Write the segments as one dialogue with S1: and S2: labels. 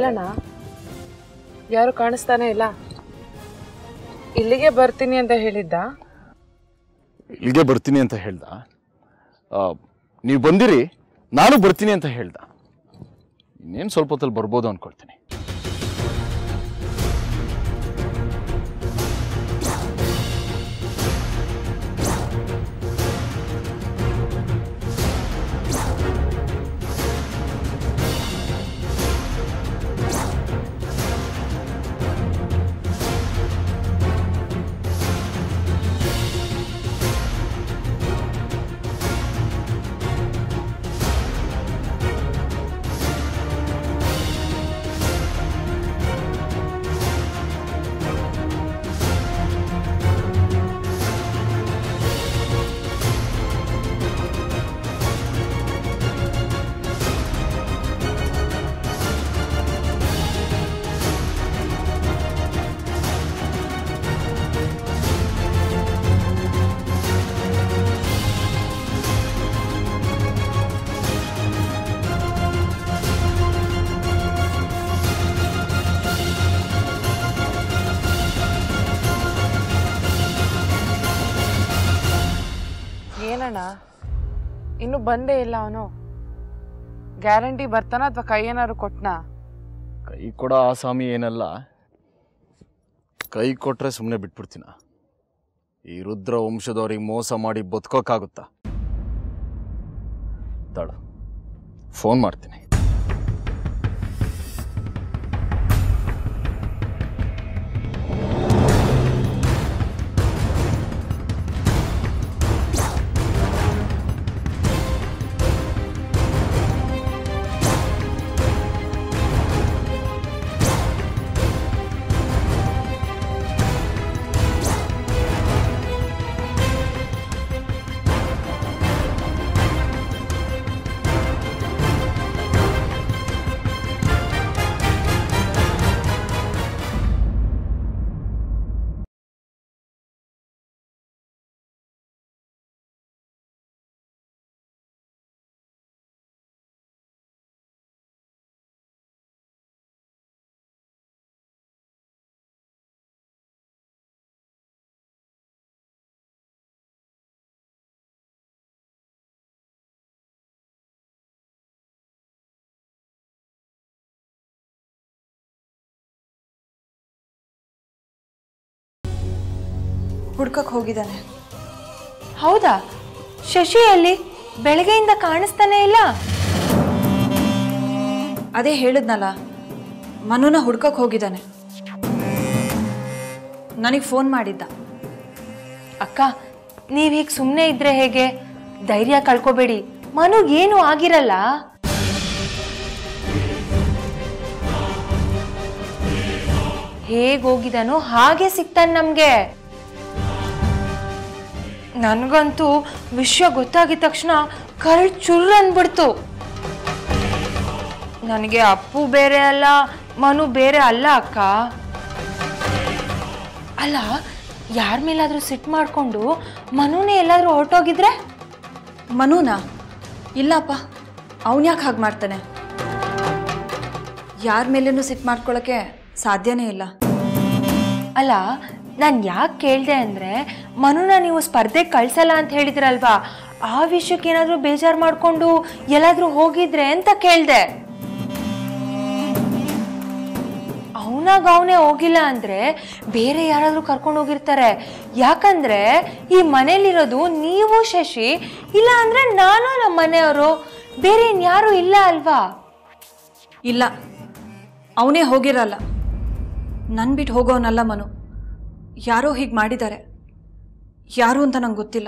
S1: ಎಲ್ಲಣ್ಣ ಯಾರು ಕಾಣಿಸ್ತಾನೆ ಇಲ್ಲ ಇಲ್ಲಿಗೆ ಬರ್ತೀನಿ ಅಂತ ಹೇಳಿದ್ದ
S2: ಇಲ್ಲಿಗೆ ಬರ್ತೀನಿ ಅಂತ ಹೇಳ್ದ ನೀವು ಬಂದಿರಿ ನಾನು ಬರ್ತೀನಿ ಅಂತ ಹೇಳ್ದ ಇನ್ನೇನು ಸ್ವಲ್ಪ ಹೊತ್ತಲ್ಲಿ ಬರ್ಬೋದು ಅನ್ಕೊಳ್ತೀನಿ
S1: ಏನಣ್ಣ ಇನ್ನು ಬಂದೇ ಇಲ್ಲ ಅವನು ಗ್ಯಾರಂಟಿ ಬರ್ತಾನ ಅಥವಾ ಕೈ ಏನಾದ್ರು ಕೊಟ್ನಾ
S2: ಕೈ ಕೊಡೋ ಆಸಾಮಿ ಏನಲ್ಲ ಕೈ ಕೊಟ್ರೆ ಸುಮ್ಮನೆ ಬಿಟ್ಬಿಡ್ತೀನ ಈ ರುದ್ರ ವಂಶದವ್ರಿಗೆ ಮೋಸ ಮಾಡಿ ಬದುಕೋಕ್ಕಾಗುತ್ತಾ ತಾಳು ಫೋನ್ ಮಾಡ್ತೀನಿ
S3: ಹುಡ್ಕಕ್ಕೆ ಹೋಗಿದ್ದಾನೆ
S4: ಹೌದಾ ಶಶಿ ಅಲ್ಲಿ ಬೆಳಗ್ಗೆಯಿಂದ ಕಾಣಿಸ್ತಾನೆ ಇಲ್ಲ
S3: ಅದೇ ಹೇಳಿದ್ನಲ್ಲ ಮನುನ ಹುಡ್ಕಕ್ಕೆ ಹೋಗಿದ್ದಾನೆ ನನಗೆ ಫೋನ್ ಮಾಡಿದ್ದ
S4: ಅಕ್ಕ ನೀವ್ ಹೀಗೆ ಸುಮ್ಮನೆ ಇದ್ರೆ ಹೇಗೆ ಧೈರ್ಯ ಕಳ್ಕೊಬೇಡಿ ಮನುಗೇನು ಆಗಿರಲ್ಲ ಹೇಗ್ ಹೋಗಿದಾನೋ ಹಾಗೆ ಸಿಗ್ತಾನೆ ನಮ್ಗೆ ನನ್ಗಂತೂ ವಿಷಯ ಗೊತ್ತಾಗಿದ ತಕ್ಷಣ ಕರಳ್ ಚುರ್ರ್ ಅಂದ್ಬಿಡ್ತು ನನಗೆ ಅಪ್ಪು ಬೇರೆ ಅಲ್ಲ ಮನು ಬೇರೆ ಅಲ್ಲ ಅಕ್ಕ ಅಲ್ಲ ಯಾರ ಮೇಲಾದ್ರೂ ಸಿಟ್ಟು ಮಾಡ್ಕೊಂಡು ಮನುನೇ ಎಲ್ಲಾದ್ರೂ ಹೊರಟೋಗಿದ್ರೆ
S3: ಮನುನಾ ಇಲ್ಲಪ್ಪ ಅವನು ಯಾಕೆ ಹಾಗೆ ಮಾಡ್ತಾನೆ ಯಾರ ಮೇಲೇನೂ ಸಿಟ್ಟು ಮಾಡ್ಕೊಳ್ಳೋಕ್ಕೆ ಸಾಧ್ಯನೇ ಇಲ್ಲ
S4: ಅಲ್ಲ ನಾನು ಯಾಕೆ ಕೇಳಿದೆ ಅಂದರೆ ಮನುನ ನೀವು ಸ್ಪರ್ಧೆಗೆ ಕಳ್ಸಲ್ಲ ಅಂತ ಹೇಳಿದ್ರಲ್ವಾ ಆ ವಿಷಯಕ್ಕೆ ಏನಾದರೂ ಬೇಜಾರು ಮಾಡಿಕೊಂಡು ಎಲ್ಲಾದರೂ ಹೋಗಿದ್ರೆ ಅಂತ ಕೇಳಿದೆ ಅವನಾಗ ಅವನೇ ಹೋಗಿಲ್ಲ ಅಂದರೆ ಬೇರೆ ಯಾರಾದರೂ ಕರ್ಕೊಂಡು ಹೋಗಿರ್ತಾರೆ ಯಾಕಂದ್ರೆ ಈ ಮನೇಲಿರೋದು ನೀವು ಶಶಿ ಇಲ್ಲ ಅಂದರೆ ನಾನು ನಮ್ಮ ಮನೆಯವರು ಬೇರೆ ಇನ್ಯಾರೂ ಇಲ್ಲ ಅಲ್ವಾ
S3: ಇಲ್ಲ ಅವನೇ ಹೋಗಿರಲ್ಲ ನನ್ನ ಬಿಟ್ಟು ಹೋಗೋನಲ್ಲ ಮನು ಯಾರೋ ಹೀಗೆ ಮಾಡಿದ್ದಾರೆ ಯಾರು ಅಂತ ನಂಗೆ ಗೊತ್ತಿಲ್ಲ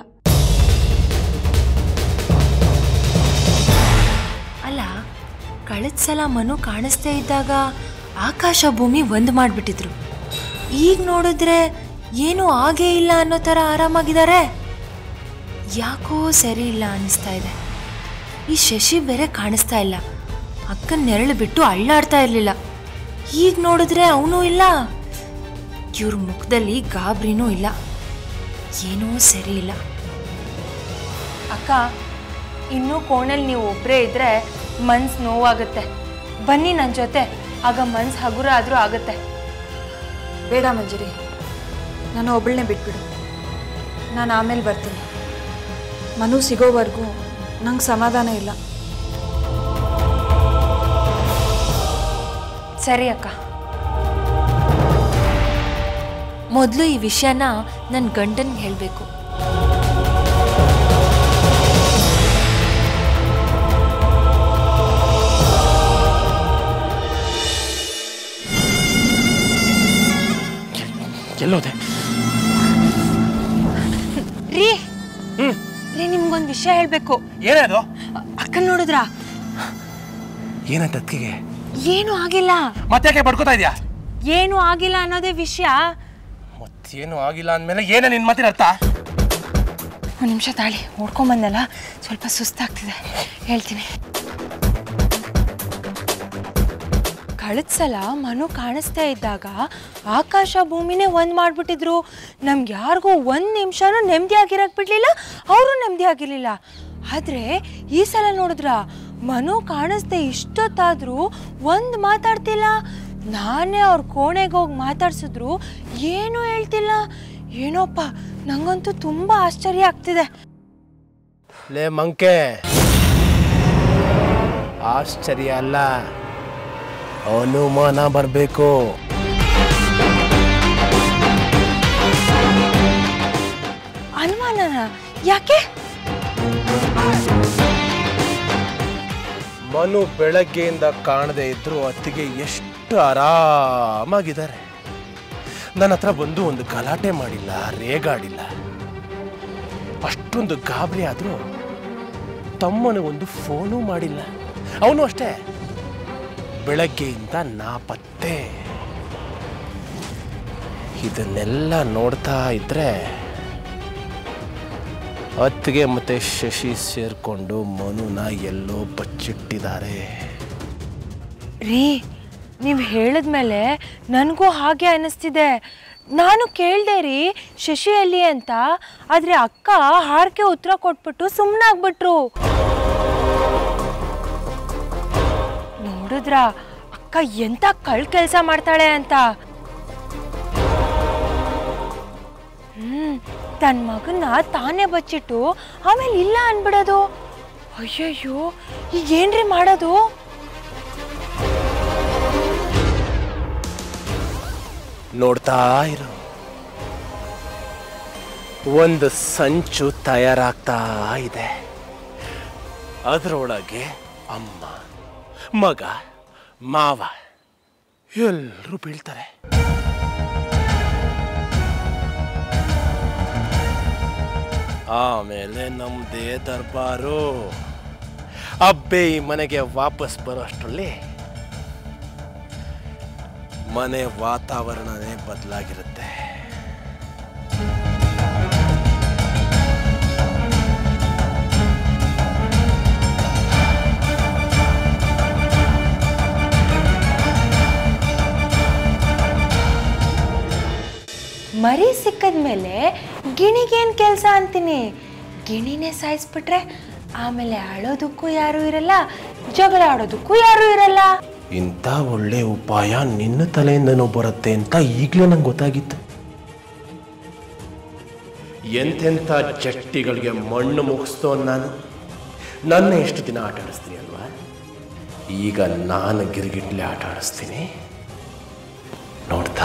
S4: ಅಲ್ಲ ಕಳೆದ ಸಲ ಮನು ಕಾಣಿಸ್ದೇ ಇದ್ದಾಗ ಆಕಾಶ ಭೂಮಿ ಒಂದು ಮಾಡಿಬಿಟ್ಟಿದ್ರು ಈಗ ನೋಡಿದ್ರೆ ಏನೂ ಆಗೇ ಇಲ್ಲ ಅನ್ನೋ ಥರ ಆರಾಮಾಗಿದ್ದಾರೆ ಯಾಕೋ ಸರಿ ಇಲ್ಲ ಅನ್ನಿಸ್ತಾ ಇದೆ ಈ ಶಶಿ ಬೇರೆ ಕಾಣಿಸ್ತಾ ಇಲ್ಲ ಅಕ್ಕನ ನೆರಳು ಬಿಟ್ಟು ಅಳ್ಳಾಡ್ತಾ ಇರಲಿಲ್ಲ ಈಗ ನೋಡಿದ್ರೆ ಅವನೂ ಇಲ್ಲ ಇವ್ರ ಮುಖದಲ್ಲಿ ಗಾಬರಿನೂ ಇಲ್ಲ ಏನೂ ಸರಿ ಇಲ್ಲ ಅಕ್ಕ ಇನ್ನೂ ಕೋಣೆಲ್ ನೀವು ಒಬ್ಬರೇ ಇದ್ರೆ ಮನ್ಸು ನೋವಾಗುತ್ತೆ ಬನ್ನಿ ನನ್ನ ಜೊತೆ ಆಗ ಮನ್ಸು ಹಗುರ ಆದರೂ ಆಗುತ್ತೆ
S3: ಬೇಡ ಮಂಜರಿ ನಾನು ಒಬ್ಬಳನ್ನೇ ಬಿಟ್ಬಿಡು ನಾನು ಆಮೇಲೆ ಬರ್ತೀನಿ ಮನು ಸಿಗೋವರೆಗೂ ನಂಗೆ ಸಮಾಧಾನ ಇಲ್ಲ
S4: ಸರಿ ಅಕ್ಕ ಮೊದಲು ಈ ವಿಷಯನ ನನ್ನ ಗಂಡನ್ಗೆ ಹೇಳಬೇಕು
S5: ಎಲ್ಲೋದೆ
S4: ರೀ ರೀ ನಿಮ್ಗೊಂದು ವಿಷಯ ಹೇಳಬೇಕು
S5: ಏನದು
S4: ಅಕ್ಕ ನೋಡಿದ್ರಾ
S5: ಏನಾಯ್ತು ಅದಕ್ಕೆ
S4: ಏನು ಆಗಿಲ್ಲ
S5: ಮತ್ತ್ಯಾಕೆ ಬಡ್ಕೋತಾ ಇದೆಯಾ
S4: ಏನು ಆಗಿಲ್ಲ ಅನ್ನೋದೇ ವಿಷಯ
S5: ಮತ್ತೇನು ಆಗಿಲ್ಲ ಅಂದಮೇಲೆ ಏನ ನಿನ್ನ ಮಾತಿನ ಅರ್ಥ
S4: ಒಂದು ನಿಮಿಷ ತಾಳಿ ಓಡ್ಕೊಂಬಂದಲ್ಲ ಸ್ವಲ್ಪ ಸುಸ್ತಾಗ್ತಿದೆ ಹೇಳ್ತೀನಿ ಕಳೆದ ಸಲ ಮನು ಕಾಣಿಸ್ತಾ ಇದ್ದಾಗ ಆಕಾಶ ಭೂಮಿನೇ ಒಂದು ಮಾಡಿಬಿಟ್ಟಿದ್ರು ನಮ್ಗೆ ಯಾರಿಗೂ ಒಂದು ನಿಮಿಷನೂ ನೆಮ್ಮದಿಯಾಗಿರಕ್ಕೆ ಬಿಡಲಿಲ್ಲ ಅವರು ನೆಮ್ಮದಿಯಾಗಿರಲಿಲ್ಲ ಆದರೆ ಈ ಸಲ ನೋಡಿದ್ರ ಮನು ಕಾಣಿಸ್ದೆ ಇಷ್ಟೊತ್ತಾದರೂ ಒಂದು ಮಾತಾಡ್ತಿಲ್ಲ ನಾನೇ ಅವ್ರ ಕೋಣೆಗೆ ಹೋಗಿ ಮಾತಾಡ್ಸಿದ್ರು ಏನೂ ಹೇಳ್ತಿಲ್ಲ ಏನೋಪ್ಪ ನಂಗಂತೂ ತುಂಬ ಆಶ್ಚರ್ಯ ಆಗ್ತಿದೆ
S5: ಲೇ ಮಂಕೆ ಆಶ್ಚರ್ಯ ಅಲ್ಲ ಅನುಮಾನ ಬರಬೇಕು
S4: ಅನುಮಾನನ ಯಾಕೆ
S5: ಮನು ಬೆಳಗ್ಗೆಯಿಂದ ಕಾಣದೇ ಇದ್ರು ಅತ್ತಿಗೆ ಎಷ್ಟು ಆರಾಮಾಗಿದ್ದಾರೆ ನನ್ನ ಹತ್ರ ಬಂದು ಒಂದು ಗಲಾಟೆ ಮಾಡಿಲ್ಲ ರೇಗಾಡಿಲ್ಲ ಅಷ್ಟೊಂದು ಗಾಬರಿ ಆದರೂ ತಮ್ಮನ ಒಂದು ಫೋನು ಮಾಡಿಲ್ಲ ಅವನು ಅಷ್ಟೇ ಬೆಳಗ್ಗೆಯಿಂದ ನಾಪತ್ತೆ ಇದನ್ನೆಲ್ಲ ನೋಡ್ತಾ ಇದ್ರೆ ಅತ್ತಿಗೆ ಮತ್ತೆ ಶಶಿ ಸೇರ್ಕೊಂಡು ಮನುನ ಎಲ್ಲೋ ಬಚ್ಚಿಟ್ಟಿದ್ದಾರೆ
S4: ರೀ ನೀವು ಹೇಳಿದ್ಮೇಲೆ ನನಗೂ ಹಾಗೆ ಅನ್ನಿಸ್ತಿದೆ ನಾನು ಕೇಳಿದೆ ರೀ ಶಶಿ ಎಲ್ಲಿ ಅಂತ ಆದರೆ ಅಕ್ಕ ಹಾರ್ಕೆ ಉತ್ತರ ಕೊಟ್ಬಿಟ್ಟು ಸುಮ್ಮನಾಗ್ಬಿಟ್ರು ನೋಡಿದ್ರ ಅಕ್ಕ ಎಂತ ಕಳ್ ಕೆಲಸ ಮಾಡ್ತಾಳೆ ಅಂತ ಹ್ಮ್ ತನ್ನ ಮಗನ್ನ ತಾನೇ ಬಚ್ಚಿಟ್ಟು ಆಮೇಲೆ ಇಲ್ಲ ಅನ್ಬಿಡೋದು ಅಯ್ಯಯ್ಯೋ ಈಗ ಏನ್ರಿ ಮಾಡೋದು
S5: ನೋಡ್ತಾ ಇರು ಒಂದು ಸಂಚು ತಯಾರಾಗ್ತಾ ಇದೆ ಅದರೊಳಗೆ ಅಮ್ಮ ಮಗ ಮಾವ ಎಲ್ಲರೂ ಬೀಳ್ತಾರೆ ಆಮೇಲೆ ನಮ್ದೇ ದರ್ಬಾರು ಅಬ್ಬೆ ಈ ಮನೆಗೆ ವಾಪಸ್ ಬರೋಷ್ಟರಲ್ಲಿ ಮನೆ ವಾತಾವರಣನೇ ಬದಲಾಗಿರುತ್ತೆ
S4: ಮರಿ ಸಿಕ್ಕದ್ಮೇಲೆ ಗಿಣಿಗೇನು ಕೆಲಸ ಅಂತೀನಿ ಗಿಣಿನೇ ಸಾಯಿಸ್ಬಿಟ್ರೆ ಆಮೇಲೆ ಅಳೋದಕ್ಕೂ ಯಾರೂ ಇರಲ್ಲ ಜಗಳ ಆಡೋದಕ್ಕೂ ಯಾರೂ ಇರಲ್ಲ
S5: ಇಂಥ ಒಳ್ಳೆ ಉಪಾಯ ನಿನ್ನ ತಲೆಯಿಂದನೂ ಬರುತ್ತೆ ಅಂತ ಈಗಲೇ ನಂಗೆ ಗೊತ್ತಾಗಿತ್ತು ಎಂತೆಂಥ ಚಟ್ಟಿಗಳಿಗೆ ಮಣ್ಣು ಮುಗಿಸ್ತೋ ನಾನು ನನ್ನ ಎಷ್ಟು ದಿನ ಆಟ ಆಡಿಸ್ತೀನಿ ಅಲ್ವಾ ಈಗ ನಾನು ಗಿರಿಗಿಟ್ಲೆ ಆಟ ಆಡಿಸ್ತೀನಿ ನೋಡ್ತಾ